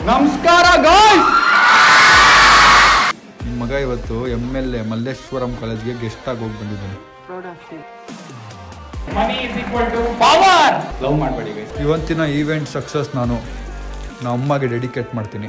ನಮಸ್ಕಾರ ಗಾಯ್ಸ್ ನಿಮ್ಮ ಮಗ ಇವತ್ತು ಎಮ್ ಎಲ್ ಎ ಮಲ್ಲೇಶ್ವರಂ ಕಾಲೇಜ್ಗೆ ಗೆಸ್ಟ್ ಆಗಿ ಹೋಗಿ ಬಂದಿದ್ದಾನೆ money is equal to power love ಮಾಡಬೇಡಿ ಗೈಸ್ ಇವತ್ತಿನ ಈವೆಂಟ್ ಸಕ್ಸಸ್ ನಾನು ನಮ್ಮ ಅಮ್ಮಗೆ ಡೆಡಿಕೇಟ್ ಮಾಡ್ತೀನಿ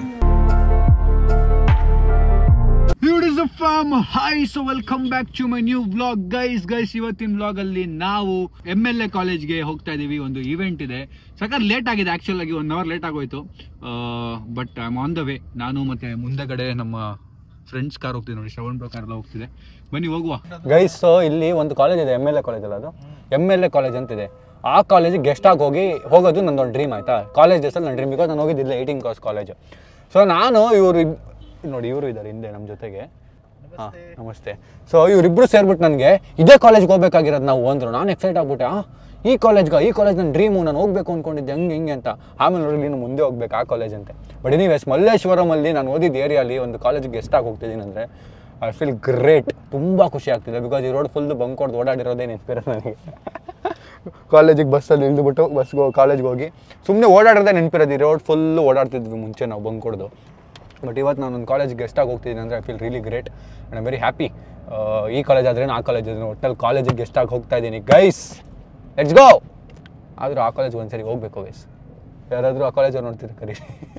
ಫಾರ್ಮ್ hi so welcome back to my new vlog guys guys ಇವತ್ತಿನ ವ್ಲಾಗ್ ಅಲ್ಲಿ ನಾವು ಎಮ್ ಎಲ್ ಎ ಕಾಲೇಜ್ಗೆ ಹೋಗ್ತಾ ಇದೀವಿ ಒಂದು ಇವೆಂಟ್ ಇದೆ ಸಖತ್ ಲೇಟ್ ಆಗಿದೆ ಆಕ್ಚುಲ್ ಆಗಿ ಒನ್ ಅವರ್ ಲೇಟ್ ಆಗೋಯ್ತು but I am on the way ನಾನು ಮತ್ತೆ ಮುಂದೆಗಡೆ ನಮ್ಮ ಫ್ರೆಂಡ್ಸ್ ಕಾರ್ ಹೋಗ್ತಿದೆ ನೋಡಿ ಶ್ರವಣ್ ಕಾರ್ ಎಲ್ಲ ಹೋಗ್ತಿದೆ ಬನ್ನಿ ಹೋಗುವ ಗೈಸ್ ಇಲ್ಲಿ ಒಂದು ಕಾಲೇಜ್ ಇದೆ ಎಮ್ ಎಲ್ ಎ ಕಾಲೇಜ್ ಅಲ್ಲ ಅದು ಎಮ್ ಎಲ್ ಎ ಕಾಲೇಜ್ ಅಂತಿದೆ ಆ ಕಾಲೇಜಿಗೆ ಗೆಸ್ಟ್ ಆಗಿ ಹೋಗಿ ಹೋಗೋದು ನಂದೊಂದು ಡ್ರೀಮ್ ಆಯ್ತಾ ಕಾಲೇಜ್ ಡೇಸಲ್ಲಿ ನನ್ನ ಡ್ರೀಮ್ ಬಿಕಾಸ್ ನಾನು ಹೋಗಿದ್ದಿಲ್ಲ ಏಯ್ಟೀನ್ ಕ್ಲಾಸ್ ಕಾಲೇಜು ಸೊ ನಾನು ಇವರು ಇಬ್- ನೋಡಿ ಇವರು ಇದ್ದಾರೆ ಹಿಂದೆ ನಮ್ಮ ಜೊತೆಗೆ ಹಾಂ ನಮಸ್ತೆ ಸೊ ಇವರಿಬ್ಬರು ಸೇರ್ಬಿಟ್ಟು ನನಗೆ ಇದೇ ಕಾಲೇಜ್ಗೆ ಹೋಗ್ಬೇಕಾಗಿರೋದು ನಾವು ಅಂದರು ನಾನು ಎಕ್ಸೈಟ್ ಆಗ್ಬಿಟ್ಟೆ ಆ ಈ ಕಾಲೇಜ್ಗೆ ಈ ಕಾಲೇಜ್ ನನ್ನ ಡ್ರೀಮು ನಾನು ಹೋಗ್ಬೇಕು ಅಂದ್ಕೊಂಡಿದ್ದೆ ಹಂಗೆ ಹಿಂಗೆ ಅಂತ ಆಮೇಲೆ ನೋಡಿ ನೀನು ಮುಂದೆ ಹೋಗ್ಬೇಕು ಆ ಕಾಲೇಜ್ ಅಂತೆ ಬಟ್ ಎನಿವೇಸ್ ಮಲ್ಲೇಶ್ವರಮಲ್ಲಿ ನಾನು ಓದಿದ್ದ ಏರಿಯಾಲಿ ಒಂದು ಕಾಲೇಜಿಗೆ ಗೆಸ್ಟ್ ಆಗಿ ಹೋಗ್ತಿದ್ದೀನಿ ಅಂದರೆ ಐ ಫೀಲ್ ಗ್ರೇಟ್ ತುಂಬ ಖುಷಿ ಆಗ್ತಿದೆ ಬಿಕಾಸ್ ಈ ರೋಡ್ ಫುಲ್ ಬಂಕ್ ಹೊಡೆದು ಓಡಾಡಿರೋದೇ ನೆನಪಿರೋದು ನನಗೆ ಕಾಲೇಜಿಗೆ ಬಸ್ಸಲ್ಲಿ ಇಳಿದ್ಬಿಟ್ಟು ಬಸ್ಗೆ ಕಾಲೇಜ್ಗೆ ಹೋಗಿ ಸುಮ್ಮನೆ ಓಡಾಡೋದೇ ನೆನಪಿರೋದು ಈ ರೋಡ್ ಫುಲ್ ಓಡಾಡ್ತಿದ್ವಿ ಮುಂಚೆ ನಾವು ಬಂಕ್ ಹೊಡೆದು ಬಟ್ ಇವತ್ತು ನಾನು ಒಂದು ಕಾಲೇಜಿಗೆ ಗೆಸ್ಟಾಗಿ ಹೋಗ್ತಿದ್ದೀನಿ ಅಂದರೆ I feel really great and I very happy ಈ ಕಾಲೇಜ್ ಆದ್ರೆ ಆ ಕಾಲೇಜ್ ಆದ್ರೆ ಒಟ್ಟಲ್ಲಿ ಕಾಲೇಜಿಗೆ ಗೆಸ್ಟಾಗಿ ಹೋಗ್ತಾ ಇದ್ದೀನಿ ಗೈಸ್ ಲೆಟ್ಸ್ ಗೋ ಆದರೂ ಆ ಕಾಲೇಜ್ಗೆ ಒಂದ್ಸರಿ ಹೋಗ್ಬೇಕು ಗೈಸ್ ಯಾರಾದರೂ ಆ ಕಾಲೇಜ್ ನೋಡ್ತಿದ್ರೆ ಕರೀ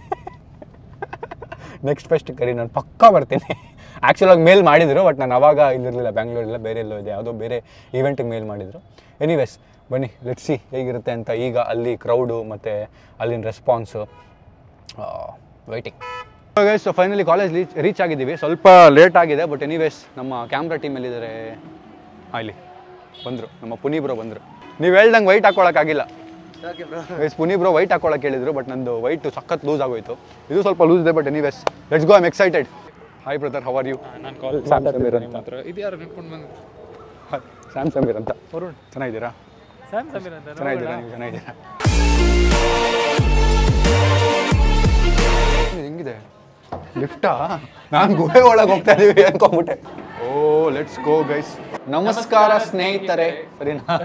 ನೆಕ್ಸ್ಟ್ ಫೆಸ್ಟ್ ಕರಿ ನಾನು ಪಕ್ಕಾ ಬರ್ತೀನಿ ಆ್ಯಕ್ಚುಲಾಗಿ ಮೇಲ್ ಮಾಡಿದರು ಬಟ್ ನಾನು ಅವಾಗ ಇಲ್ಲಿರಲಿಲ್ಲ ಬ್ಯಾಂಗ್ಳೂರಿಲ್ಲ ಬೇರೆ ಎಲ್ಲೋ ಇದೆ ಯಾವುದೋ ಬೇರೆ ಈವೆಂಟಿಗೆ ಮೇಲ್ ಮಾಡಿದರು ಎನಿವೇಸ್ ಬನ್ನಿ ಲೆಟ್ಸಿ ಹೇಗಿರುತ್ತೆ ಅಂತ ಈಗ ಅಲ್ಲಿ ಕ್ರೌಡು ಮತ್ತು ಅಲ್ಲಿನ response waiting guys finally college reach reach ಆಗಿದ್ದೀವಿ ಸ್ವಲ್ಪ ಲೇಟ್ ಆಗಿದೆ ಬಟ್ ಎನಿವೇಸ್ ನಮ್ಮ ಕ್ಯಾಮ್ರಾ ಟೀಮಲ್ಲಿದ್ದಾರೆ ಇಲ್ಲಿ ಬಂದರು ನಮ್ಮ ಪುನಿ ಬ್ರೋ ಬಂದರು ನೀವು ಹೇಳ್ದಂಗೆ ವೈಟ್ ಹಾಕೊಳಕ್ಕಾಗಿಲ್ಲ ಗೈಸ್ ಪುನಿ ಬ್ರೋ ವೈಟ್ ಹಾಕೊಳಕ್ಕೆ ಹೇಳಿದ್ರು ಬಟ್ ನಂದು ವೈಟ್ ಸಖತ್ ಲೂಸ್ ಆಗೋಯ್ತು ಇದು ಸ್ವಲ್ಪ ಲೂಸ್ ಇದೆ but anyways let's go I'm excited hi brother how are you ನಾನು ಕಾಲ್ ಸ್ಯಾಮ್ ಸಮೀರ್ ಅಂತ ಮಾತ್ರ ಇದು ಯಾರು ನಿಂತ್ಕೊಂಡು ಬಂದು ಸ್ಯಾಮ್ ಸಮೀರ್ ಅಂತ ಚೆನ್ನಾಗಿದ್ದೀರಾ ಸ್ಯಾಮ್ ಸಮೀರ್ ಅಂತ ಚೆನ್ನಾಗಿದ್ದೀರಾ ನೀವು ಚೆನ್ನಾಗಿದ್ದೀರಾ ಇದು ಹೆಂಗಿದೆ ಲಿಫ್ಟಾ ನಾನು ಗುಹೆ ಒಳಗೆ ಹೋಗ್ತಾ ಇದೀವಿ ಅನ್ಕೊಂಬಿಟ್ಟೆ ಓ ಲೆಟ್ಸ್ ಗೋ ಗೈಸ್ ನಮಸ್ಕಾರ ಸ್ನೇಹಿತರೆ ಸರಿನಾ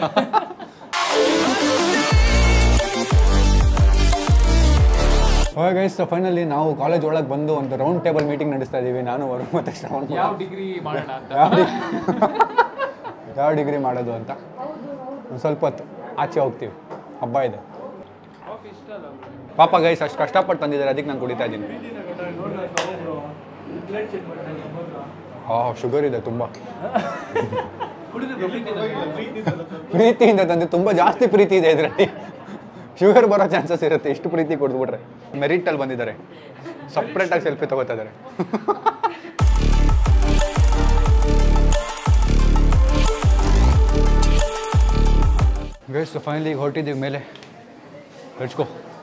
ಓಕೆ ಗೈಸ್ ಫೈನಲಿ ನಾವು ಕಾಲೇಜ್ ಒಳಗೆ ಬಂದು ಒಂದು ರೌಂಡ್ ಟೇಬಲ್ ಮೀಟಿಂಗ್ ನಡೆಸ್ತಾ ಇದ್ದೀವಿ ನಾನು ವರುಣ್ ಮತ್ತೆ ಶ್ರವಣ್ ಯಾವ ಡಿಗ್ರಿ ಮಾಡೋಣ ಅಂತ ಯಾವ ಡಿ- ಯಾವ ಡಿಗ್ರಿ ಮಾಡೋದು ಅಂತ ಒಂದು ಸ್ವಲ್ಪ ಹೊತ್ತು ಆಚೆ ಹೋಗ್ತೀವಿ ಹಬ್ಬ ಇದೆ ಪಾಪ ಗೈಸ್ ಅಷ್ಟು ಕಷ್ಟಪಟ್ಟು ತಂದಿದ್ದಾರೆ ಅದಕ್ಕೆ ನಾನು ಕುಡಿತಾ ಇದ್ದೀನಿ ಹಾಂ ಶುಗರ್ ಇದೆ ತುಂಬ ಪ್ರೀತಿಯಿಂದ ತಂದೆ ತುಂಬ ಜಾಸ್ತಿ ಪ್ರೀತಿ ಇದೆ ಇದರಲ್ಲಿ ಶುಗರ್ ಬರೋ ಚಾನ್ಸಸ್ ಇರುತ್ತೆ ಇಷ್ಟು ಪ್ರೀತಿ ಕೊಡ್ಬಿಟ್ರೆ ಮೆರಿಟಲ್ಲಿ ಬಂದಿದ್ದಾರೆ ಸಪ್ರೇಟಾಗಿ ಸೆಲ್ಫಿ ತಗೋತಾ ಇದ್ದಾರೆ ಗೈಸ್ ಫೈನಲಿ ಈಗ ಹೊರಟಿದ್ದೀವಿ ಮೇಲೆ ಲೆಟ್ಸ್ ಗೋ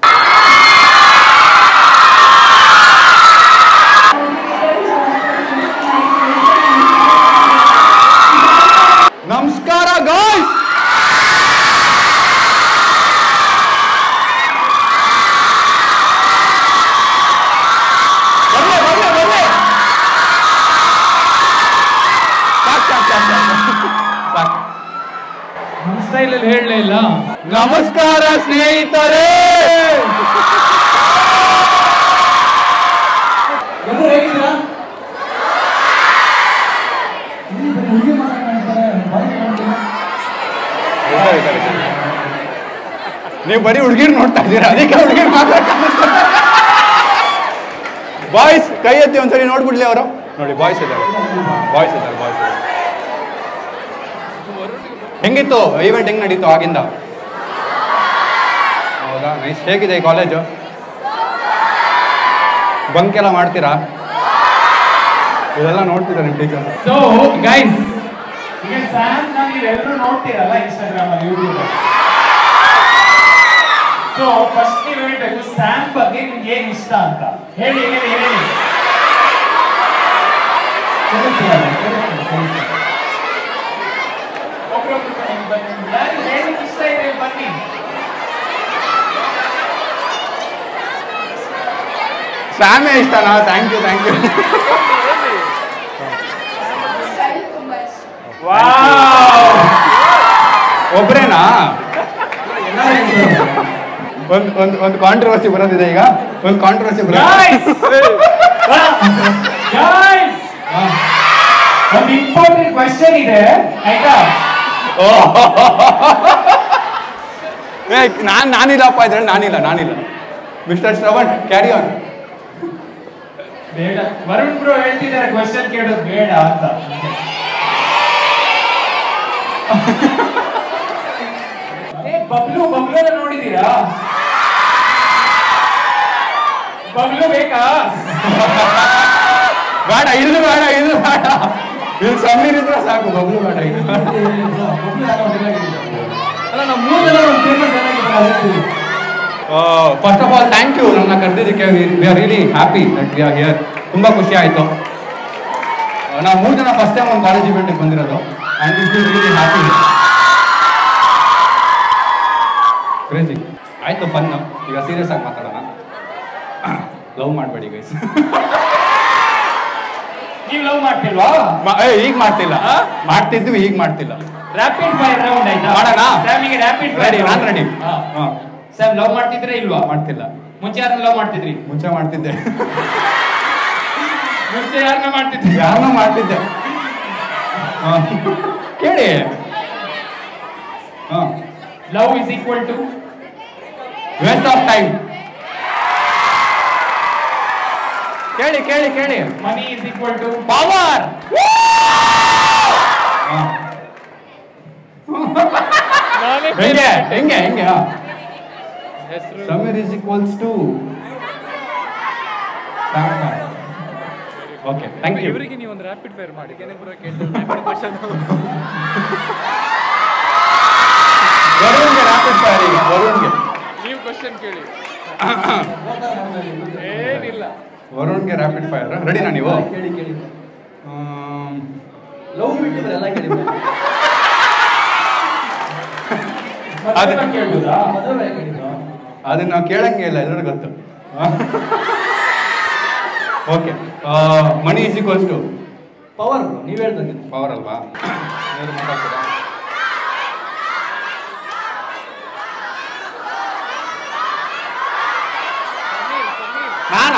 ನಮಸ್ಕಾರ ಗಾಯ್ಸ್ ನಮ್ಮ ಸ್ಟೈಲಲ್ಲಿ ಹೇಳಲೇ ಇಲ್ಲ ನಮಸ್ಕಾರ ಸ್ನೇಹಿತರೆ ನೀವು ಬರೀ ಹುಡುಗಿರ್ ನೋಡ್ತಾ ಇದ್ದೀರಾ ಅದಕ್ಕೆ ಹುಡುಗಿರ್ ಬಾಯ್ಸ್ ಕೈ ಎತ್ತಿ ಒಂದ್ಸರಿ ನೋಡ್ಬಿಡ್ಲಿ ಅವರು ನೋಡಿ ಬಾಯ್ಸ್ ಇದ್ದಾರೆ ಬಾಯ್ಸ್ ಇದ್ದಾರೆ ಬಾಯ್ಸ್ ಹೆಂಗಿತ್ತು ಈವೆಂಟ್ ಹೆಂಗ್ ನಡೀತು ಆಗಿಂದ ಹೌದಾ ನೈಸ್ ಹೇಗಿದೆ ಈ ಕಾಲೇಜು ಬಂಕ್ ಎಲ್ಲ ಮಾಡ್ತೀರಾ ಇದೆಲ್ಲ ನೋಡ್ತಿದ್ದಾರೆ ನಿಮ್ಮ ಟೀಚರ್ ಸೊ ಗೈಸ್ ಈಗ ಸ್ಯಾಮ್ ನಾನು ನೀವೆಲ್ಲರೂ ನೋಡ್ತೀರಲ್ಲ ಇನ್ಸ್ಟಾಗ್ರಾಮ್ ಅಲ್ಲಿ ಯೂಟ್ಯೂಬ್ ಸೊ ಫಸ್ಟ್ ನೀವು ಹೇಳ್ಬೇಕು ಸ್ಯಾಮ್ ಬಗ್ಗೆ ನಿಮ್ಗೆ ಏನ್ ಇಷ್ಟ ಅಂತ ಹೇಳಿ ಹೇಳಿ ಹೇಳಿ ಕೇಳಿಸ್ತಿಲ್ಲ? ಕೇಳಿಸ್ತಿಲ್ಲ? ಒಬ್ರೊಬ್ರು ಬನ್ನಿ, ಬನ್ನಿ. ಯಾರಿಗೆ ಹೇಳಿಕ್ಕೆ ಇಷ್ಟ ಇದೆ ಬನ್ನಿ ಸ್ಯಾಮೇ ಇಷ್ಟನಾ thank you thank you style ತುಂಬಾ ಇಷ್ಟ ಒಬ್ರೇನಾ ಒಂದು ಒಂದು ಒಂದು ಕಾಂಟ್ರವರ್ಸಿ ಬರೋದಿದೆ ಈಗ ಒಂದು ಕಾಂಟ್ರವರ್ಸಿ Guys! Guys! ಒಂದು ಇಂಪಾರ್ಟೆಂಟ್ ಕ್ವೆಶನ್ ಇದೆ ಆಯ್ತಾ ಏ ನಾನು ನಾನಿಲ್ಲಪ್ಪ ಇದ್ರಲ್ಲಿ ನಾನಿಲ್ಲ ನಾನಿಲ್ಲ ಮಿಸ್ಟರ್ ಶ್ರವಣ್ ಕ್ಯಾರಿ ಆನ್ ಬೇಡ ವರುಣ್ ಬ್ರೋ ಹೇಳ್ತಿದ್ದಾರೆ ಕ್ವೆಶನ್ ಕೇಳೋದು ಬೇಡ ಅಂತ ಏ ಬಬ್ಲು ಬಬ್ಲುನ ನೋಡಿದೀರಾ ಬಬ್ಲು ಬೇಕಾ ಬೇಡ ಇದು ಬೇಡ ಇದು ಬೇಡ ಇದು ಸಮೀರ್ ಇದ್ರೆ ಸಾಕು ಬಬ್ಲು ಬೇಡ ಇದು ಅಲ್ಲ ನಾವು ಮೂರು ಜನ ಒಂದು ತೀರ್ಮಾನ ಚೆನ್ನಾಗಿದ್ದಾರೆ first of all thank you ನನ್ನ ಕರೆದಿದ್ದಕ್ಕೆ we are really happy that we are here ತುಂಬ ಖುಷಿ ಆಯಿತು ನಾವು ಮೂರು ಜನ ಫಸ್ಟ್ ಟೈಮ್ ಒಂದು ಕಾಲೇಜ್ ಇವೆಂಟಿಗೆ ಬಂದಿರೋದು and it is really happy crazy ಆಯಿತು ಫನ್ ಈಗ ಸೀರಿಯಸ್ ಆಗಿ ಮಾತಾಡೋಣ ಲವ್ ಮಾಡಬೇಡಿ ಗೈಸ್ ನೀವು ಲವ್ ಮಾಡ್ತಿಲ್ವಾ ಏ ಈಗ ಮಾಡ್ತಿಲ್ಲ ಮಾಡ್ತಿದ್ವಿ ಈಗ ಮಾಡ್ತಿಲ್ಲ ರ್ಯಾಪಿಡ್ ಫೈರ್ ರೌಂಡ್ ಆಯ್ತಾ ಮಾಡೋಣ? ಸ್ಯಾಮಿಗೆ ರ್ಯಾಪಿಡ್ ಫೈರ್ Ready, ನಾನ್ ready. ಹಾ. ಸ್ಯಾಮ್ ಲವ್ ಮಾಡ್ತಿದ್ರೆ ಇಲ್ವಾ ಮಾಡ್ತಿಲ್ಲ ಮುಂಚೆ ಯಾರನ್ನ ಲವ್ ಮಾಡ್ತಿದ್ರಿ ಮುಂಚೆ ಮಾಡ್ತಿದ್ದೆ ಮುಂಚೆ ಯಾರನ್ನ ಮಾಡ್ತಿದ್ರಿ ಯಾರನ್ನೋ ಮಾಡ್ತಿದ್ದೆ ಹಾ. ಕೇಳಿ ಹಾಂ love is equal to waste of time ಕೇಳಿ ಕೇಳಿ ಕೇಳಿ money is equal to power ಹೆಂಗೆ ಹೆಂಗೆ ಹೆಂಗೆ Sameer is equals to okay thank you ಇವರಿಗೆ ನೀವು ಒಂದು ರ್ಯಾಪಿಡ್ ಫೈರ್ ಮಾಡಿ ಕೆನೆಪುರ ಕೇಳ್ತಾರೆ ಕ್ವಶನ್ ವರುಣ್ಗೆ ರ್ಯಾಪಿಡ್ ಫೈರ್ ಈಗ ವರುಣ್ಗೆ ನೀವು ಕ್ವಶನ್ ಕೇಳಿ ಏನಿಲ್ಲ ವರುಣ್ಗೆ ರ್ಯಾಪಿಡ್ ಫೈರ್ ರೆಡಿನಾ ನೀವು ಕೇಳಿ ಕೇಳಿ ಆಮ್, ಲವ್ ಬಿಟ್ಟಿದ್ರೆ ಎಲ್ಲ ಕೇಳಿ ಅದು- ಕೇಳ್ಬೋದಾ ಮದುವೆ ಕೇಳಿದ್ರು ಅದನ್ನ ನಾವು ಕೇಳಂಗೆ ಇಲ್ಲ ಎಲ್ಲರೂ ಗೊತ್ತು okay money is equals to power ನೀವ್ ಹೇಳ್ದಂಗೆ ಪವರ್ ಅಲ್ವಾ ಏನಾದ್ರು ಮಾತಾಡ್ತೀರಾ ನಾನಾ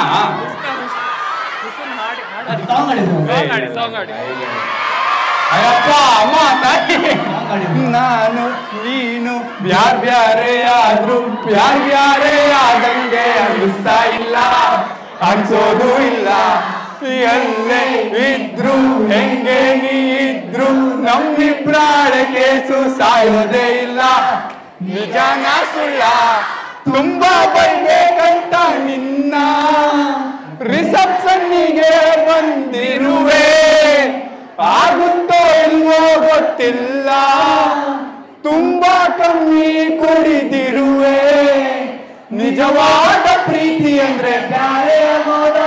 ಹಾಡಿ ಹಾಡಿ ಸಾಂಗ್ ಆಡಿದ್ರು ಸಾಂಗ್ ಆಡಿ ಸಾಂಗ್ ಆಡಿ ಅಯ್ಯಪ್ಪ ಅಮ್ಮ ತಾಯಿ ನಾನು ನೀನು ಬ್ಯಾರ್ ಬ್ಯಾರೆ ಆದ್ರು ಬ್ಯಾರ್ ಬ್ಯಾರೆ ಆದಂಗೆ ಅನಿಸ್ತಾ ಇಲ್ಲ ಅನ್ಸೋದು ಇಲ್ಲ ಎಲ್ಲೇ ಇದ್ರು ಹೆಂಗೆ ನೀ ಇದ್ರು ನಮ್ಮಿಬ್ರಾಳ ಕೇಸು ಸಾಯೋದೇ ಇಲ್ಲ ನಿಜಾನ ಸುಳ್ಳ ತುಂಬಾ ಬೈಬೇಕಂತ ನಿನ್ನ ರಿಸೆಪ್ಷನ್ನಿಗೆ ಬಂದಿರುವೆ ಆಗುತ್ತೋ ಇಲ್ವೋ ಗೊತ್ತಿಲ್ಲ ತುಂಬಾ ಕಮ್ಮಿ ಕುಡಿದಿರುವೆ ನಿಜವಾದ ಪ್ರೀತಿ ಅಂದ್ರೆ ಬ್ಯಾರೆ ಮೋದ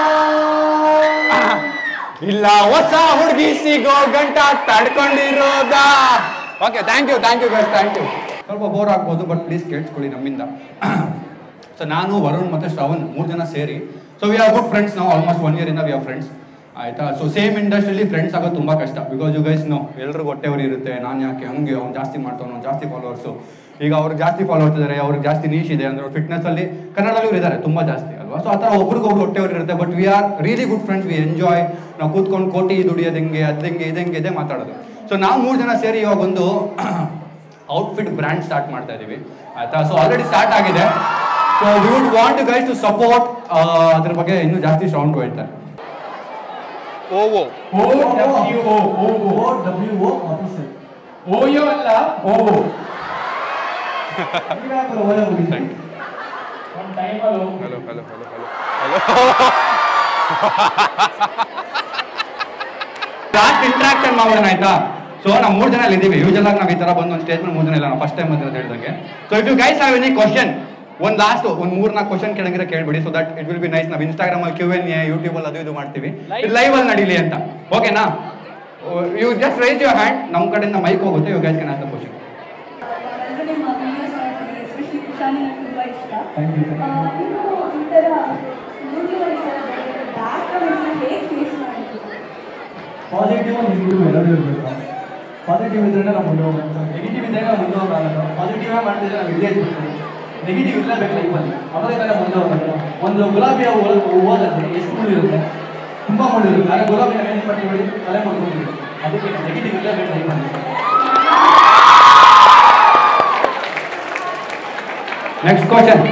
ಇಲ್ಲ ಹೊಸ ಹುಡುಗಿ ಸಿಗೋ ಗಂಟ ತಡ್ಕೊಂಡಿರೋದ okay thank you thank you guys thank you ಸ್ವಲ್ಪ ಬೋರ್ ಆಗ್ಬೋದು ಬಟ್ ಪ್ಲೀಸ್ ಕೇಳಿಸ್ಕೊಳ್ಳಿ ನಮ್ಮಿಂದ ಸೊ ನಾನು ವರುಣ್ ಮತ್ತು ಶ್ರವಣ್ ಮೂರು ಜನ ಸೇರಿ so we are good friends ನಾವು ಆಲ್ಮೋಸ್ಟ್ ಒನ್ ಇಯರ್ ಇಂದ ವಿ ಆರ್ ಫ್ರೆಂಡ್ಸ್ ಆಯ್ತಾ ಸೊ ಸೇಮ್ ಇಂಡಸ್ಟ್ರಿಲಿ ಫ್ರೆಂಡ್ಸ್ ಆಗೋದು ತುಂಬ ಕಷ್ಟ ಬಿಕಾಸ್ ಯು ಗೈಸ್ ನೋ ಎಲ್ರಿಗೂ ಹೊಟ್ಟೆವ್ರಿ ಇರುತ್ತೆ ನಾನು ಯಾಕೆ ಹಂಗೆ ಅವ್ನು ಜಾಸ್ತಿ ಮಾಡ್ತಾನೆ ಅವ್ನು ಜಾಸ್ತಿ ಫಾಲೋವರ್ಸು ಈಗ ಅವ್ರಿಗೆ ಜಾಸ್ತಿ ಫಾಲೋವರ್ಸ್ ಇದ್ದಾರೆ ಅವ್ರಿಗೆ ಜಾಸ್ತಿ ನೀಶ್ ಇದೆ ಅಂದ್ರೆ ಫಿಟ್ನೆಸ್ ಅಲ್ಲಿ ಕನ್ನಡದಲ್ಲೂ ಇದ್ದಾರೆ ತುಂಬ ಜಾಸ್ತಿ ಅಲ್ವಾ ಸೊ ಆ ಥರ ಒಬ್ರಿಗೊಬ್ರು ಹೊಟ್ಟೆವ್ರು ಇರುತ್ತೆ but we are really good friends we enjoy ನಾವು ಕೂತ್ಕೊಂಡು ಕೋಟಿ ದುಡಿಯೋದು ಹೆಂಗೆ ಅದು ಹೆಂಗೆ ಇದು ಹೆಂಗೆ ಇದೆ ಮಾತಾಡೋದು ಸೊ ನಾವು ಮೂರು ಜನ ಸೇರಿ ಇವಾಗ ಒಂದು ಔಟ್ಫಿಟ್ ಬ್ರ್ಯಾಂಡ್ ಸ್ಟಾರ್ಟ್ ಮಾಡ್ತಾ ಇದೀವಿ ಆಯ್ತಾ ಸೊ ಆಲ್ರೆಡಿ ಸ್ಟಾರ್ಟ್ ಆಗಿದೆ so we would want guys to support ಅದ್ರ ಬಗ್ಗೆ ಇನ್ನೂ ಜಾಸ್ತಿ ಸೌಂಡ್ ಹೇಳ್ತಾರೆ ಓವೋ O W O O O W O officer OYO ಅಲ್ಲ ಓ ಒಳ್ಳೆ ಹುಡುಗಿ ಥ್ಯಾಂಕ್ ಯು ಒಂದು ಟೈಮಲ್ಲಿ hello hello hello hello last interaction ಮಾಡೋಣ ಆಯ್ತಾ ಸೊ ನಾವು ಮೂರು ಜನ ಇದ್ದೀವಿ ಯೂಶಲ್ ಆಗಿ ನಾವು ಈ ತರ ಬಂದು ಒಂದು ಸ್ಟೇಜ್ ಮೇಲೆ ಮೂರು ಜನ ಇಲ್ಲ ನಾವು ಫಸ್ಟ್ ಟೈಮ್ ಬಂದಿರೋದು ಹೇಳ್ದಂಗೆ so if you guys have any question ಒಂದು ಲಾಸ್ಟ್ ಒಂದು ಮೂರ್ ನಾಲ್ಕು ಕ್ವಶನ್ ಕೇಳಂಗಿದ್ರೆ ಕೇಳ್ಬಿಡಿ so that it will be nice ನಾವು ಇನ್ಸ್ಟಾಗ್ರಾಮ್ ಅಲ್ಲಿ ಕ್ಯೂ ಎನ್ ಎ ಯೂಟ್ಯೂಬ್ ಅಲ್ಲಿ ಅದು ಇದು ಮಾಡ್ತೀವಿ ಲೈವ್ ಅಲ್ಲಿ ನಡೀಲಿ ಅಂತ ಓಕೆನಾ you just raise your hand ನಮ್ಮ ಕಡೆಯಿಂದ ಮೈಕ್ ಹೋಗುತ್ತೆ you guys can ask the question ಎಲ್ಲರೂ ನಿಮ್ಮ videos ನೋಡ್ತೀವಿ ಎಸ್ಪೆಷಲಿ ಕುಶಾನಿ ನಂಗೆ ತುಂಬ ಇಷ್ಟ Thank you, thank ಆ, ನೀವು ಈ ಥರ ಯೂಟ್ಯೂಬ್ ಈ ಥರ ಬ್ಯಾಕ್ ಗ್ರೌಂಡ್ನ ಹೇಗೆ ಫೇಸ್ ಮಾಡಿದ್ರು ಪಾಸಿಟಿವ್ ನೆಗೆಟಿವ್ ಎರಡೂ ಇರಬೇಕು ಪಾಸಿಟಿವ್ ಇದ್ರೆ ನಾವು ಮುಂದೆ ಹೋಗ್ಬೇಕು ನೆಗೆಟಿವ್ ಇದ್ದಾಗ ನಾವು ಮುಂದೆ ಹೋಗಲ್ಲ ಪಾಸಿಟಿವ್ ಮಾಡ್ತಿದ್ರೆ ನಾವು ಇಲ್ಲೇ ಇರ್ಬೇಕು ನೆಗೆಟಿವ್ ಇರಲೇಬೇಕು ಲೈಫಲ್ಲಿ ಅವಾಗ ತಾನೇ ಮುಂದೆ ಹೋಗೋದು ಒಂದು ಗುಲಾಬಿ ಹೂವು ಹೂವಾದಂತೆ ಎಷ್ಟು ಮುಳ್ಳು ಇರುತ್ತೆ ತುಂಬ ಮುಳ್ಳು ಇರುತ್ತೆ ಆಗ ಗುಲಾಬಿ ಏನು ಪಟ್ಟಿ ಬಿಡಿ ತಲೆ ಮಾಡ್ಕೊಂಡಿರುತ್ತೆ ಅದಕ್ಕೆ ನೆಗೆಟಿವ್ ಇರಲೇಬೇಕು ಲೈಫಲ್ಲಿ next question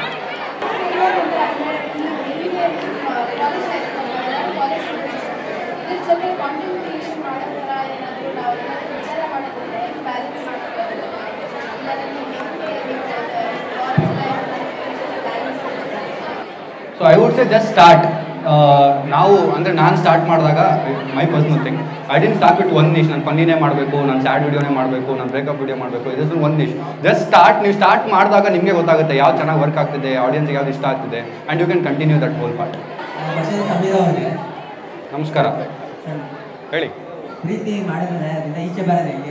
so I would say just start ನಾವು ಅಂದರೆ ನಾನು ಸ್ಟಾರ್ಟ್ ಮಾಡಿದಾಗ my personal thing I didn't start with one niche ನಾನು ಫನ್ನಿನೇ ಮಾಡಬೇಕು ನಾನು ಸ್ಯಾಡ್ ವಿಡಿಯೋನೇ ಮಾಡಬೇಕು ನಾನು ಬ್ರೇಕಪ್ ವಿಡಿಯೋ ಮಾಡಬೇಕು ಇದಸ್ ಒನ್ ನಿಶ್ ಜಸ್ಟ್ ಸ್ಟಾರ್ಟ್ ನೀವು ಸ್ಟಾರ್ಟ್ ಮಾಡಿದಾಗ ನಿಮಗೆ ಗೊತ್ತಾಗುತ್ತೆ ಯಾವ ಚೆನ್ನಾಗಿ ವರ್ಕ್ ಆಗ್ತಿದೆ ಆಡಿಯನ್ಸ್ಗೆ ಯಾವ್ದು ಇಷ್ಟ ಆಗ್ತಿದೆ and you can continue that whole part ಮತ್ತೆ ಸಮೀರ ಅವರಿಗೆ ನಮಸ್ಕಾರ ಹೇಳಿ ಪ್ರೀತಿ ಮಾಡಿದ್ರೆ ಅದರಿಂದ ಈಚೆ ಬರೋದು ಹೆಂಗೆ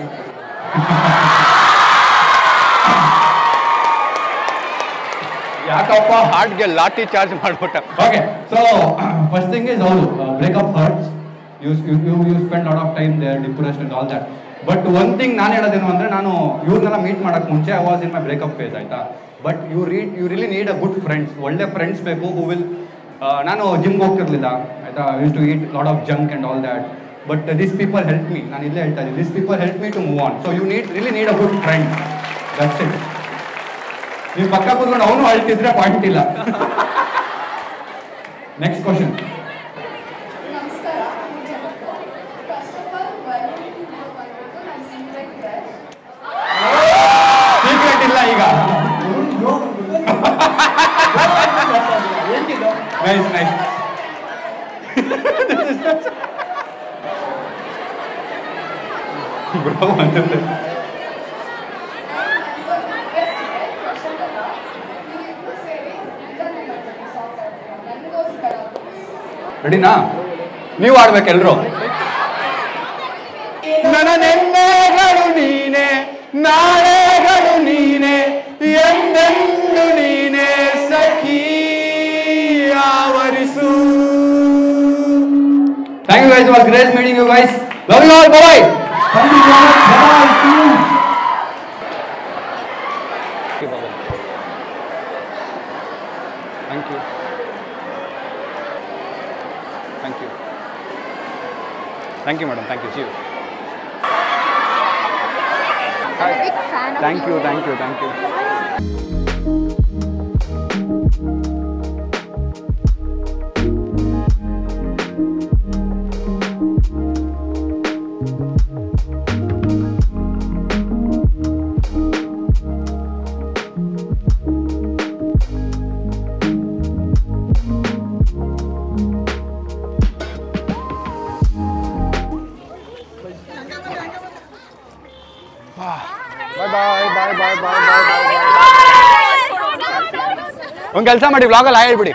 ಯಾಕಪ್ಪ ಹಾರ್ಟ್ಗೆ ಲಾಠಿ ಚಾರ್ಜ್ ಮಾಡ್ಬಿಟ್ಟ okay so first thing is ಹೌದು breakup hurts you you you spend lot of time there depression and all that but one thing ನಾನು ಹೇಳೋದೇನು ಅಂದರೆ ನಾನು ಇವ್ರನ್ನೆಲ್ಲ ಮೀಟ್ ಮಾಡೋಕ್ಕೆ ಮುಂಚೆ I was in my breakup phase ಆಯಿತಾ but you read you really need a good friends ಒಳ್ಳೆ friends ಬೇಕು ಹೂ ವಿಲ್ ನಾನು ಜಿಮ್ಗೆ ಹೋಗ್ತಿರ್ಲಿಲ್ಲ ಆಯಿತಾ used to eat lot of junk and all that but this people help me ನಾನು ಇಲ್ಲೇ ಹೇಳ್ತಾ ಇದ್ದೀನಿ this people help me to move on so you need really need a good friend that's it ನೀವು ಪಕ್ಕ ಕೂತ್ಕೊಂಡು ಅವನು ಅಳ್ತಿದ್ರೆ point ಇಲ್ಲ ನೆಕ್ಸ್ಟ್ ಕ್ವಶನ್ ನಮಸ್ಕಾರ ಫಸ್ಟ್ ಆಫ್ ಆಲ್ ಬಂದ್ಬಿಟ್ಟು ನಾನು ಸೀಕ್ರೆಟ್ ಸೀಕ್ರೆಟ್ ಇಲ್ಲ ಈಗ ನೈಸ್ ನೈಸ್ ಬ್ರೋ ಅಂತ ರೆಡಿನಾ ನೀವು ಆಡ್ಬೇಕು ಎಲ್ರು ನನ್ನ ನೆನ್ನೆಗಳು ನೀನೆ ನಾಳೆಗಳು ನೀನೆ ಎಂದೆಂದು ನೀನೆ ಸಖಿ ಆವರಿಸು thank you guys was great meeting you guys love you all bye thank you thank you thank you madam thank you see thank you thank you thank you bye bye bye bye bye bye bye ಒಂದು ಕೆಲಸ ಮಾಡಿ ವ್ಲಾಗಲ್ಲಿ ಹೇಳ್ಬಿಡಿ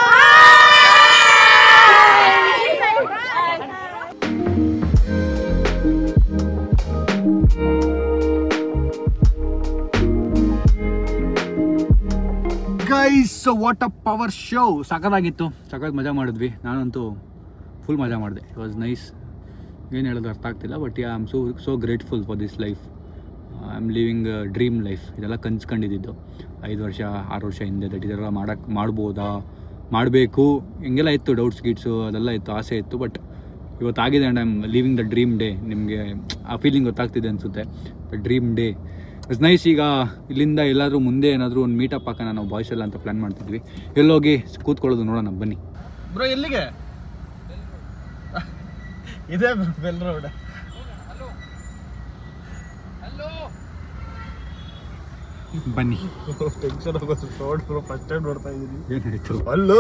guys what a power show ಸಖತ್ತಾಗಿತ್ತು ಸಖತ್ ಮಜಾ ಮಾಡಿದ್ವಿ ನಾನಂತೂ ಫುಲ್ ಮಜಾ ಮಾಡಿದೆ ಇಟ್ ವಾಸ್ ನೈಸ್ ಏನು ಹೇಳೋದು ಅರ್ಥ ಆಗ್ತಿಲ್ಲ but I am so so grateful for this life I am living dream life ಇದೆಲ್ಲ ಕನ್ಸ್ಕೊಂಡಿದ್ದು ಐದು ವರ್ಷ ಆರು ವರ್ಷ ಹಿಂದೆ ದಟ್ ಇದೆಲ್ಲ ಮಾಡಕ್ಕೆ ಮಾಡ್ಬೋದಾ ಮಾಡಬೇಕು ಹಿಂಗೆಲ್ಲ ಇತ್ತು ಡೌಟ್ಸ್ ಗೀಟ್ಸು ಅದೆಲ್ಲ ಇತ್ತು ಆಸೆ ಇತ್ತು ಬಟ್ ಇವತ್ತಾಗಿದೆ and I am living the dream day ನಿಮಗೆ ಆ ಫೀಲಿಂಗ್ ಗೊತ್ತಾಗ್ತಿದೆ ಅನಿಸುತ್ತೆ the dream day it's nice ಈಗ ಇಲ್ಲಿಂದ ಎಲ್ಲಾದರೂ ಮುಂದೆ ಏನಾದರೂ ಒಂದು ಮೀಟಪ್ ಹಾಕೋಣ ನಾವು ಬಾಯ್ಸ್ ಎಲ್ಲ ಅಂತ ಪ್ಲ್ಯಾನ್ ಮಾಡ್ತಿದ್ವಿ ಎಲ್ಲೋಗಿ ಕೂತ್ಕೊಳ್ಳೋದು ನೋಡೋಣ ಬನ್ನಿ ಬ್ರೋ ಎಲ್ಲಿಗೆ ಇದೆ ಬೆಲ್ ರೋಡ್ ಬನ್ನಿ ಟೆನ್ಷನ್ ಆಗೋದು ರೋಡ್ ಬ್ರೋ ಫಸ್ಟ್ ಟೈಮ್ ನೋಡ್ತಾ ಇದ್ದೀನಿ ಏನಾಯಿತು ಅಲ್ಲೋ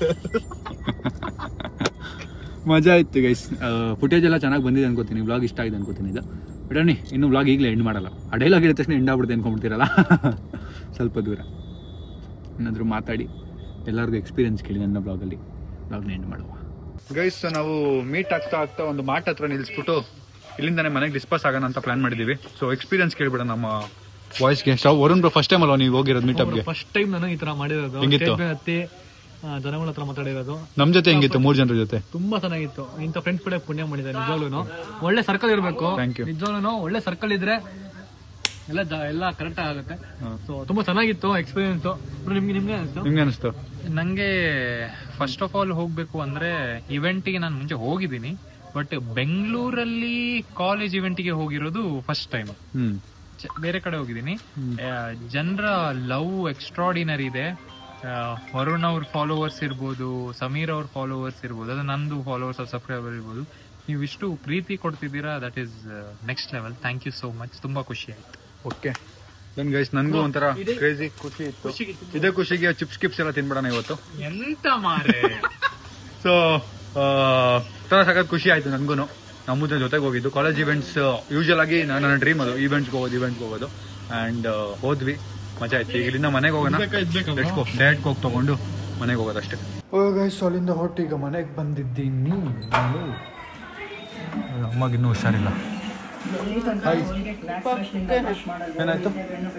ಮಜಾ ಇತ್ತು ಗೈಸ್ ಫುಟೇಜ್ ಎಲ್ಲ ಚೆನ್ನಾಗಿ ಬಂದಿದೆ ಅನ್ಕೋತೀನಿ ವ್ಲಾಗ್ ಇಷ್ಟ ಆಗಿದೆ ಅನ್ಕೋತೀನಿ ಇದು ಬಟ್ ಅನ್ನಿ ಇನ್ನೂ ವ್ಲಾಗ್ ಈಗಲೇ ಎಂಡ್ ಮಾಡಲ್ಲ ಆ ಡೈಲಾಗ್ ಹೇಳಿದ ತಕ್ಷಣ ಎಂಡ್ ಆಗ್ಬಿಡುತ್ತೆ ಅನ್ಕೊಂಡ್ಬಿಡ್ತೀರಲ್ಲ ಸ್ವಲ್ಪ ದೂರ ಏನಾದರೂ ಮಾತಾಡಿ ಎಲ್ಲರಿಗೂ ಎಕ್ಸ್ಪೀರಿಯನ್ಸ್ ಕೇಳಿ ನನ್ನ ಬ್ಲಾಗಲ್ಲಿ ಬ್ಲಾಗ್ನ ಎಂಡ್ ಮಾಡುವ ಗೈಸ್ ನಾವು ಮೀಟ್ ಆಗ್ತಾ ಆಗ್ತಾ ಒಂದು ಮಾಟ್ ಹತ್ರ ನಿಲ್ಲಿಸ್ಬಿಟ್ಟು ಇಲ್ಲಿಂದಾನೆ ಮನೆಗೆ ಡಿಸ್ಪಸ್ ಆಗೋಣ ಅಂತ ಪ್ಲಾನ್ ಮಾಡಿದ್ದೀವಿ ಸೊ ಎಕ್ಸ್ಪೀರಿಯನ್ಸ್ ಕೇಳ್ಬಿಡ ನಮ್ಮ ವಾಯ್ಸ್ಗೆ ಸ್ಟಾವ್ ವರುಣ್ ಬ್ರೋ ಫಸ್ಟ್ ಟೈಮ್ ಅಲ್ವಾ ನೀವು ಹೋಗಿರೋದು ಮೀಟಪ್ಗೆ ಫಸ್ಟ್ ಟೈಮ್ ನಾನು ಈ ತರ ಮಾಡಿರೋದು ಹೆಂಗಿತ್ತು? Stage ಮೇಲೆ ಹತ್ತಿ ಆ, ಜನಗಳ ಹತ್ರ ಮಾತಾಡಿರೋದು ನಮ್ಮ ಜೊತೆ ಹೆಂಗಿತ್ತು ಮೂರು ಜನರ ಜೊತೆ ತುಂಬಾ ಚೆನ್ನಾಗಿತ್ತು ಇಂಥ ಫ್ರೆಂಡ್ಸ್ ಕೂಡ ಪುಣ್ಯ ಮಾಡಿದೆ ನಿಜವಾಗ್ಲೂ ಒಳ್ಳೆ ಸರ್ಕಲ್ ಇರಬೇಕು Thank you. ನಿಜವಾಗ್ಲೂ ಒಳ್ಳೆ ಸರ್ಕಲ್ ಇದ್ರೆ ಎಲ್ಲ ಜ- ಎಲ್ಲ ಕರೆಕ್ಟ್ ಆಗುತ್ತೆ ಸೊ ತುಂಬಾ ಚೆನ್ನಾಗಿತ್ತು ಎಕ್ಸ್ಪೀರಿಯನ್ಸ್ ನಿಮ್ಗೆ ನಿಮ್ಗೆ ಅನಿಸ್ತು ನಿಮ್ಗೆ ಅನಿಸ್ತು ನಂಗೆ ಫಸ್ಟ್ ಆಫ್ ಆಲ್ ಹೋಗ್ಬೇಕು ಅಂದ್ರೆ ಇವೆಂಟಿಗೆ ನಾನು ಮುಂಚೆ ಹೋಗಿದ್ದೀನಿ ಬಟ್ ಬೆಂಗಳೂರಲ್ಲಿ ಕಾಲೇಜ್ ಇವೆಂಟಿಗೆ ಹೋಗಿರೋದು ಫಸ್ಟ್ ಟೈಮ್ ಹ್ಮ್ ಬೇರೆ ಕಡೆ ಹೋಗಿದ್ದೀನಿ ಜನರ ಲವ್ ಎಕ್ಸ್ಟ್ರಾಡಿನರಿ ಇದೆ ಆ, ವರುಣ್ ಅವ್ರ ಫಾಲೋವರ್ಸ್ ಇರ್ಬೋದು ಸಮೀರ್ ಅವ್ರ ಫಾಲೋವರ್ಸ್ ಇರ್ಬೋದು ಅದು ನಂದು ಫಾಲೋವರ್ಸ್ ಸಬ್ಸ್ಕ್ರೈಬರ್ ಇರ್ಬೋದು ನೀವು ಇಷ್ಟು ಪ್ರೀತಿ ಕೊಡ್ತಿದ್ದೀರಾ that is next level thank you so much ತುಂಬಾ ಖುಷಿ ಆಯ್ತು ಓಕೆ ದೆನ್ ಗೈಸ್ ನನಗೂ ಒಂಥರ ಕ್ರೇಜಿ ಖುಷಿ ಇತ್ತು ಇದೇ ಖುಷಿಗೆ ಚಿಪ್ಸ್ ಕಿಪ್ಸ್ ಎಲ್ಲ ತಿನ್ಬಿಡೋಣ ಇವತ್ತು ಎಂತ ಮಾರೆ ಸೊ ತರ ಸಖತ್ ಖುಷಿ ಆಯ್ತು ನನಗೂ ನಮ್ಮದ್ರ ಜೊತೆಗೆ ಹೋಗಿದ್ದು ಕಾಲೇಜ್ ಇವೆಂಟ್ಸ್ ಯೂಶಲ್ ಆಗಿ ನನ್ನ ನನ್ನ ಡ್ರೀಮ್ ಅದು ಇವೆಂಟ್ಸ್ಗೆ ಹೋಗೋದು ಇವೆಂಟ್ಗೆ ಹೋಗೋದು ಆ್ಯಂಡ್ ಹೋದ್ವಿ ಮಜಾ ಆಯ್ತು ಈಗ ಇಲ್ಲಿಂದ ಮನೆಗೆ ಹೋಗೋಣ ಲೆಟ್ಸ್ ಗೋ ಡೈರೆಕ್ಟ್ ಹೋಗಿ ತಗೊಂಡು ಮನೆಗೆ ಹೋಗೋದಷ್ಟೇ ಗೈಸ್ ಅಲ್ಲಿಂದ ಹೊಟ್ಟು ಈಗ ಮನೆಗೆ ಬಂದಿದ್ದೀನಿ ಅಮ್ಮಗಿನ್ನೂ ಹುಷಾರಿಲ್ಲ ಏನಾಯ್ತು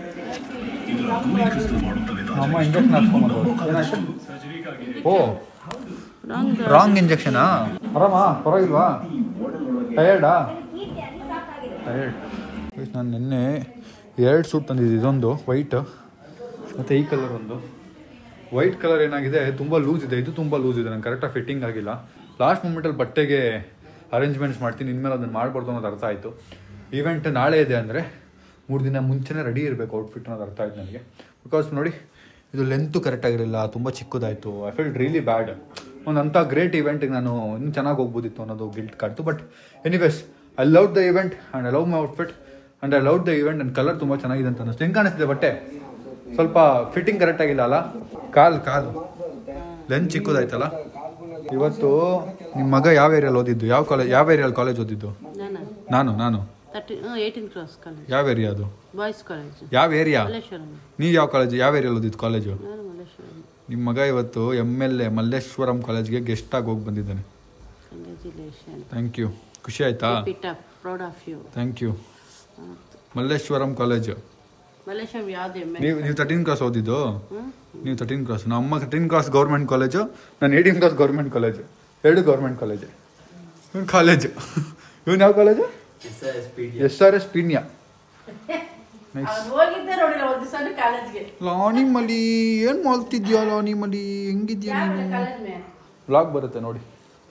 ಅಮ್ಮ ಇಂಜೆಕ್ಷನ್ ಹಾಕ್ಸ್ಕೊಂಬಂದ್ರು ಏನಾಯ್ತು ಓ ರಾಂಗ್ ಇಂಜೆಕ್ಷನಾ ಆರಾಮಾ ಪರವಾಗಿಲ್ವಾ ಟಯರ್ಡಾ ಟಯರ್ಡ್ ನಾನು ನಿನ್ನೆ ಎರಡು ಸೂಟ್ ತಂದಿದ್ದು ಇದೊಂದು ವೈಟ್ ಮತ್ತು ಈ ಕಲರ್ ಒಂದು ವೈಟ್ ಕಲರ್ ಏನಾಗಿದೆ ತುಂಬ ಲೂಸ್ ಇದೆ ಇದು ತುಂಬ ಲೂಸ್ ಇದೆ ನಂಗೆ ಕರೆಕ್ಟಾಗಿ ಫಿಟ್ಟಿಂಗ್ ಆಗಿಲ್ಲ ಲಾಸ್ಟ್ ಮೂಮೆಂಟಲ್ಲಿ ಬಟ್ಟೆಗೆ ಅರೇಂಜ್ಮೆಂಟ್ಸ್ ಮಾಡ್ತೀನಿ ಇನ್ಮೇಲೆ ಅದನ್ನು ಮಾಡ್ಬಾರ್ದು ಅನ್ನೋದು ಅರ್ಥ ಆಯಿತು ಈವೆಂಟ್ ನಾಳೆ ಇದೆ ಅಂದರೆ ಮೂರು ದಿನ ಮುಂಚೆನೇ ರೆಡಿ ಇರಬೇಕು ಔಟ್ಫಿಟ್ ಅನ್ನೋದು ಅರ್ಥ ಆಯ್ತು ನನಗೆ ಬಿಕಾಸ್ ನೋಡಿ ಇದು ಲೆಂತು ಕರೆಕ್ಟಾಗಿರಲಿಲ್ಲ ತುಂಬ ಚಿಕ್ಕದಾಯಿತು ಐ ಫೀಲ್ ರಿಯಲಿ ಬ್ಯಾಡ್ ಒಂದು ಅಂಥ ಗ್ರೇಟ್ ಇವೆಂಟಿಗೆ ನಾನು ಇನ್ನೂ ಚೆನ್ನಾಗಿ ಹೋಗ್ಬೋದಿತ್ತು ಅನ್ನೋದು ಗಿಲ್ಟ್ ಕಾಡ್ತು but anyways I love the event and I love my outfit and I love the event and colour ತುಂಬ ಚೆನ್ನಾಗಿದೆ ಅಂತ ಅನ್ನಿಸ್ತು ಹೆಂಗೆ ಕಾಣಿಸ್ತಿದೆ ಬಟ್ಟೆ ಸ್ವಲ್ಪ ಫಿಟ್ಟಿಂಗ್ ಕರೆಕ್ಟ್ ಆಗಿಲ್ಲ ಅಲ್ಲ ಕಾಲ್ ಕಾಲ್ ಲೆಂತ್ ಚಿಕ್ಕದಾಯ್ತಲ್ಲ ಇವತ್ತು ನಿಮ್ಮ ಮಗ ಯಾವ ಏರಿಯಲ್ಲಿ ಓದಿದ್ದು ಯಾವ ಕಾಲೇಜ್ ಯಾವ ಏರಿಯಲ್ಲಿ ಕಾಲೇಜ್ ಓದಿದ್ದು ನಾನು ನಾನು ನಾನು ತರ್ಟಿ ಏಯ್ಟೀನ್ ಕ್ಲಾಸ್ ಕಾಲೇಜ್ ಯಾವ ಏರಿಯಾ ಅದು ಬಾಯ್ಸ್ ಕಾಲೇಜ್ ಯಾವ ಏರಿಯಾ ಮಲ್ಲೇಶ್ವರಂ ನೀವು ಯಾವ ಕಾಲೇಜ್ ಯಾವ ಏರಿಯಲ್ಲಿ ಓದಿದ್ದು ಕಾಲೇಜು ನಾನು ಮಲ್ಲೇಶ್ವರಂ ನಿಮ್ಮ ಮಗ ಇವತ್ತು ಎಮ್ ಎಲ್ ಎ ಮಲ್ಲೇಶ್ವರಂ ಕಾಲೇಜ್ಗೆ ಗೆಸ್ಟಾಗಿ ಹೋಗಿ ಬಂದಿದ್ದಾನೆ ಕಂಗ್ರ್ಯಾಚುಲೇಷನ್ ಥ್ಯಾಂಕ್ ಯು ಖುಷಿ ಆಯ್ತಾ ಪಿಟ್ ಅಪ್ proud of you thank you Malleshwaram college Malleshwaram ಯಾವ್ದು ಎಮ್ ನೀವು ನೀವು ತರ್ಟೀನ್ ಕ್ಲಾಸ್ ಓದಿದ್ದು ನೀವು ತರ್ಟೀನ್ ಕ್ಲಾಸ್ ನಮ್ಮ ತರ್ಟೀನ್ ಕ್ಲಾಸ್ ಗೌರ್ಮೆಂಟ್ ಕಾಲೇಜು ನಾನು ಏಯ್ಟೀನ್ ಕ್ಲಾಸ್ ಗೌರ್ಮೆಂಟ್ ಕಾಲೇಜು ಎರಡು ಗೌರ್ಮೆಂಟ್ ಕಾಲೇಜು ಇವನು ಕಾಲೇಜು ಇವನು ಯಾವ college S R S Peenya ಹೋಗಿದ್ದೆ ನೋಡಿಲ್ಲ ಒಂದು ದಿವಸ ಕಾಲೇಜ್ಗೆ ಲಾನಿ ಮಲಿ ಏನು ಮಾಡ್ತಿದ್ಯಾ ಲಾನಿ ಮಲಿ ಹೆಂಗಿದ್ಯಾ ನೀನು ಕಾಲೇಜ್ ಮೇ ಬ್ಲಾಗ್ ಬರುತ್ತೆ ನೋಡಿ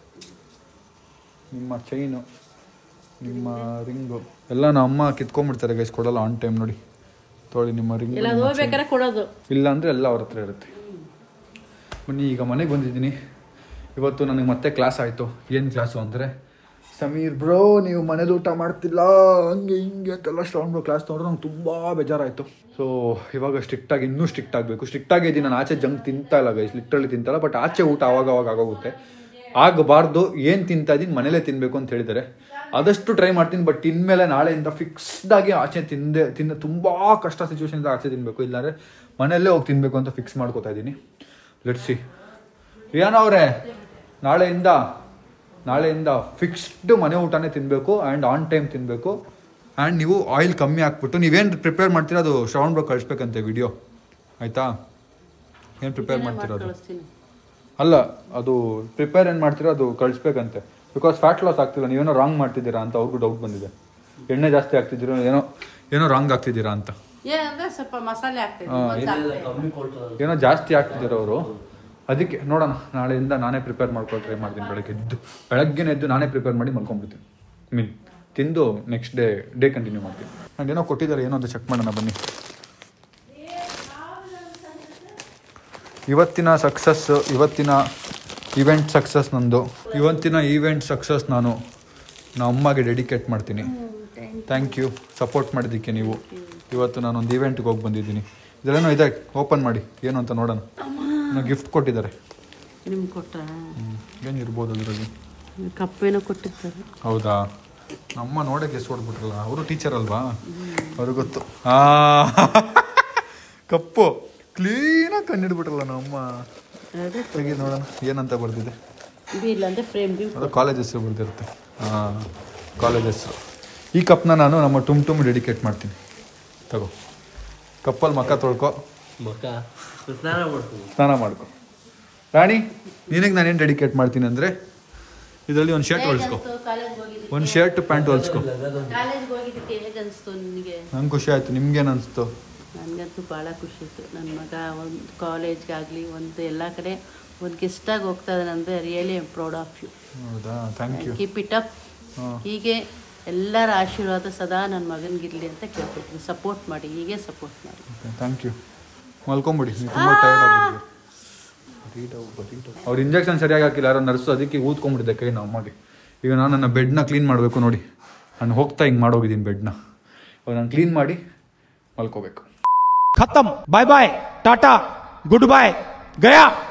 ನಿಮ್ಮ ಚೈನು ನಿಮ್ಮ ರಿಂಗು ಎಲ್ಲ ನಮ್ಮ ಅಮ್ಮ ಕಿತ್ಕೊಂಡ್ಬಿಡ್ತಾರೆ ಗೈಸ್ ಕೊಡಲ್ಲ ಆನ್ ಟೈಮ್ ನೋಡಿ ತೊಳಿ ನಿಮ್ಮ ರಿಂಗ್ ಇಲ್ಲ ಅದು ಹೋಗ್ಬೇಕಾದ್ರೆ ಕೊಡೋದು ಇಲ್ಲ ಅಂದರೆ ಎಲ್ಲ ಅವ್ರ ಹತ್ರ ಇರುತ್ತೆ ಬನ್ನಿ ಈಗ ಮನೆಗೆ ಬಂದಿದ್ದೀನಿ ಇವತ್ತು ನನಗೆ ಮತ್ತೆ ಕ್ಲಾಸ್ ಆಯಿತು ಏನು ಕ್ಲಾಸು ಅಂದರೆ ಸಮೀರ್ ಬ್ರೋ ನೀವು ಮನೇಲಿ ಊಟ ಮಾಡ್ತಿಲ್ಲ ಹಂಗೆ ಹಿಂಗೆ ಅಂತೆಲ್ಲ ಸ್ಟ್ರಾಂಗ್ ಬ್ರೋ ಕ್ಲಾಸ್ ತೊಗೊಂಡ್ರೆ ನಂಗೆ ತುಂಬ ಬೇಜಾರಾಯಿತು ಸೊ ಇವಾಗ ಸ್ಟ್ರಿಕ್ಟಾಗಿ ಇನ್ನೂ ಸ್ಟ್ರಿಕ್ಟ್ ಆಗಬೇಕು ಸ್ಟ್ರಿಕ್ಟಾಗಿ ಇದ್ದೀನಿ ನಾನು ಆಚೆ ಜಂಕ್ ತಿಂತಾ ಇಲ್ಲ ಗೈಸ್ ಲಿಟ್ರಲಿ ತಿಂತಲ್ಲ ಬಟ್ ಆಚೆ ಊಟ ಅವಾಗ ಅವಾಗ ಆಗೋಗುತ್ತೆ ಆಗಬಾರ್ದು ಏನು ತಿಂತಾ ಇದ್ದೀನಿ ಮನೇಲೇ ತಿನ್ನಬೇಕು ಅಂತ ಹೇಳಿದ್ದಾರೆ ಆದಷ್ಟು ಟ್ರೈ ಮಾಡ್ತೀನಿ ಬಟ್ ಇನ್ಮೇಲೆ ನಾಳೆಯಿಂದ ಫಿಕ್ಸ್ಡ್ ಆಗಿ ಆಚೆ ತಿಂದೆ ತಿನ್ನ ತುಂಬ ಕಷ್ಟ ಸಿಚುವೇಶನ್ ಆಚೆ ತಿನ್ನಬೇಕು ಇಲ್ಲಾಂದರೆ ಮನೆಯಲ್ಲೇ ಹೋಗಿ ತಿನ್ನಬೇಕು ಅಂತ ಫಿಕ್ಸ್ ಮಾಡ್ಕೋತಾ ಇದ್ದೀನಿ ಲೆಟ್ಸಿ ರಿಯಾನ ಅವರೇ ನಾಳೆಯಿಂದ ನಾಳೆಯಿಂದ ಫಿಕ್ಸ್ಡ್ ಮನೆ ಊಟನೇ ತಿನ್ನಬೇಕು ಆ್ಯಂಡ್ ಆನ್ ಟೈಮ್ ತಿನ್ನಬೇಕು ಆ್ಯಂಡ್ ನೀವು ಆಯಿಲ್ ಕಮ್ಮಿ ಹಾಕ್ಬಿಟ್ಟು ನೀವೇನು ಪ್ರಿಪೇರ್ ಮಾಡ್ತೀರಾ ಅದು ಶ್ರವಣ್ ಬ್ರೋ ಕಳಿಸ್ಬೇಕಂತೆ ವಿಡಿಯೋ ಆಯಿತಾ ಏನು ಪ್ರಿಪೇರ್ ಮಾಡ್ತೀರಾ ಅದು ಕಳಿಸ್ತೀನಿ ಅಲ್ಲ ಅದು ಪ್ರಿಪೇರ್ ಏನು ಮಾಡ್ತೀರಾ ಅದು ಕಳಿಸ್ಬೇಕಂತೆ ಬಿಕಾಸ್ ಫ್ಯಾಟ್ ಲಾಸ್ ಆಗ್ತಿಲ್ಲ ನೀವೇನೋ ರಾಂಗ್ ಮಾಡ್ತಿದ್ದೀರಾ ಅಂತ ಅವ್ರಿಗೂ ಡೌಟ್ ಬಂದಿದೆ ಎಣ್ಣೆ ಜಾಸ್ತಿ ಆಗ್ತಿದ್ದೀರೋ ಏನೋ ಏನೋ ರಾಂಗ್ ಆಗ್ತಿದ್ದೀರಾ ಅಂತ ಏನಂದ್ರೆ ಸ್ವಲ್ಪ ಮಸಾಲೆ ಆಗ್ತೈತೆ ಹಾ, ಒಂದ್ ಹಾಕ್ತೇನೆ. ಏನೋ ಜಾಸ್ತಿ ಆಗ್ತಿದ್ದಾರೆ ಅವರು ಅದಕ್ಕೆ ನೋಡೋಣ ನಾಳೆಯಿಂದ ನಾನೇ ಪ್ರಿಪೇರ್ ಮಾಡ್ಕೊಂಡು ಟ್ರೈ ಮಾಡ್ತೀನಿ ಬೆಳಗ್ಗೆ ಎದ್ದು ಬೆಳಗ್ಗೆನೇ ಎದ್ದು ನಾನೇ ಪ್ರಿಪೇರ್ ಮಾಡಿ ಮಲ್ಕೊಂಡ್ಬಿಡ್ತೀನಿ ಮೀನ್ ತಿಂದು ನೆಕ್ಸ್ಟ್ ಡೇ ಡೇ ಕಂಟಿನ್ಯೂ ಮಾಡ್ತೀನಿ ಆ್ಯಂಡ್ ಏನೋ ಕೊಟ್ಟಿದ್ದಾರೆ ಏನೋ ಅಂತ ಚೆಕ್ ಮಾಡೋಣ ಬನ್ನಿ ಇವತ್ತಿನ ಸಕ್ಸಸ್ ಇವತ್ತಿನ ಇವೆಂಟ್ ಸಕ್ಸಸ್ ನಂದು ಇವತ್ತಿನ ಈವೆಂಟ್ ಸಕ್ಸಸ್ ನಾನು ನಮ್ಮ ಅಮ್ಮಗೆ ಡೆಡಿಕೇಟ್ ಮಾಡ್ತೀನಿ ಥ್ಯಾಂಕ್ ಯು ಸಪೋರ್ಟ್ ಮಾಡಿದ್ದಕ್ಕೆ ನೀವು ಇವತ್ತು ನಾನೊಂದು ಈವೆಂಟ್ಗೆ ಹೋಗಿ ಬಂದಿದ್ದೀನಿ ಇದೆಲ್ಲೇನೋ ಇದೆ ಓಪನ್ ಮಾಡಿ ಏನು ಅಂತ ನೋಡೋಣ ಗಿಫ್ಟ್ ಕೊಟ್ಟಿದ್ದಾರೆ ನಿಮ್ಗೆ ಕೊಟ್ಟ ಏನಿರ್ಬೋದು ಅದರಲ್ಲಿ ಕಪ್ಪೇನೋ ಕೊಟ್ಟಿರ್ತಾರೆ ಹೌದಾ ನಮ್ಮ ನೋಡಕ್ಕೆ ಎಷ್ಟು ಹೊಡ್ಬಿಟ್ರಲ್ಲ ಅವರು ಟೀಚರ್ ಅಲ್ವಾ ಅವ್ರಿಗೆ ಗೊತ್ತು ಆ ಕಪ್ಪು ಕ್ಲೀನಾಗಿ ಕಂಡಿಡ್ಬಿಟ್ರಲ್ಲ ನಮ್ಮ ಅದೇ ತೆಗಿ ನೋಡೋಣ ಏನಂತ ಬರ್ದಿದೆ ಬಿಲ್ ಅಂದ್ರೆ ಫ್ರೇಮ್ ಬಿ ಅದು ಕಾಲೇಜ್ ಹೆಸರು ಬರ್ದಿರುತ್ತೆ ಹಾಂ ಕಾಲೇಜ್ ಹೆಸರು ಈ ಕಪ್ನ ನಾನು ನಮ್ಮ ಟುಮ್ ಟುಮ್ ಡೆಡಿಕೇಟ್ ಮಾಡ್ತೀನಿ ತಗೋ ಕಪ್ಪಲ್ಲಿ ಮಕ್ಕ ತೊಳ್ಕೊ ಸ್ನಾನ ಮಾಡ್ಕೊ ರಾಣಿ ನಿನಗೆ ನಾನೇನು ಡೆಡಿಕೇಟ್ ಮಾಡ್ತೀನಿ ಅಂದರೆ ಇದರಲ್ಲಿ ಒಂದು ಶರ್ಟ್ ಹೊಲ್ಸ್ಕೊ ಕಾಲೇಜ್ ಹೋಗಿದ್ದಕ್ಕೆ ಒಂದು ಶರ್ಟ್ ಪ್ಯಾಂಟ್ ಹೊಲ್ಸ್ಕೊ ಕಾಲೇಜ್ಗೆ ಹೋಗಿದ್ದಕ್ಕೆ ಹೇಗನ್ಸ್ತು ನಿನಗೆ ನಂಗೆ ಖುಷಿ ಆಯ್ತು ನಿಮ್ಗೇನು ಅನಿಸ್ತು ನನಗಂತೂ ಭಾಳ ಖುಷಿ ಇತ್ತು ನನ್ನ ಮಗ ಒಂದು ಕಾಲೇಜ್ಗಾಗಲಿ ಒಂದು ಎಲ್ಲ ಕಡೆ ಒಂದು ಗೆಸ್ಟಾಗಿ ಹೋಗ್ತಾ ಇದ್ದಾನೆ ಅಂದರೆ really I'm proud of you ಹೌದಾ thank you keep it up ಹೀಗೆ ಎಲ್ಲರ ಆಶೀರ್ವಾದ ಸದಾ ನನ್ನ ಮಗನಿಗಿರಲಿ ಅಂತ ಕೇಳ್ಕೊತೀನಿ ಸಪೋರ್ಟ್ ಮಾಡಿ ಹೀಗೆ ಸಪೋರ್ಟ್ ಮಾಡಿ ಥ್ಯಾಂಕ್ ಯು ಮಲ್ಕೊಂಬಿಡಿ ನೀವು ತುಂಬ ಟೈರ್ಡ್ ಆಗಿದ್ದೀರಿ ಅವ್ರು ಇಂಜೆಕ್ಷನ್ ಸರಿಯಾಗಿ ಹಾಕಿಲ್ಲ ಯಾರೋ ನರ್ಸು ಅದಕ್ಕೆ ಊದ್ಕೊಂಡ್ಬಿಟ್ಟಿದ್ದೆ ಕೈ ನಾವು ಮಾಡಿ ಈಗ ನಾನು ನನ್ನ ಬೆಡ್ನ ಕ್ಲೀನ್ ಮಾಡಬೇಕು ನೋಡಿ ನಾನು ಹೋಗ್ತಾ ಹಿಂಗೆ ಮಾಡೋಗಿದ್ದೀನಿ ಬೆಡ್ನ ಇವಾಗ ನಾನು ಕ್ಲೀನ್ ಮಾಡಿ ಮಲ್ಕೋಬೇಕು खत्म bye bye tata goodbye गया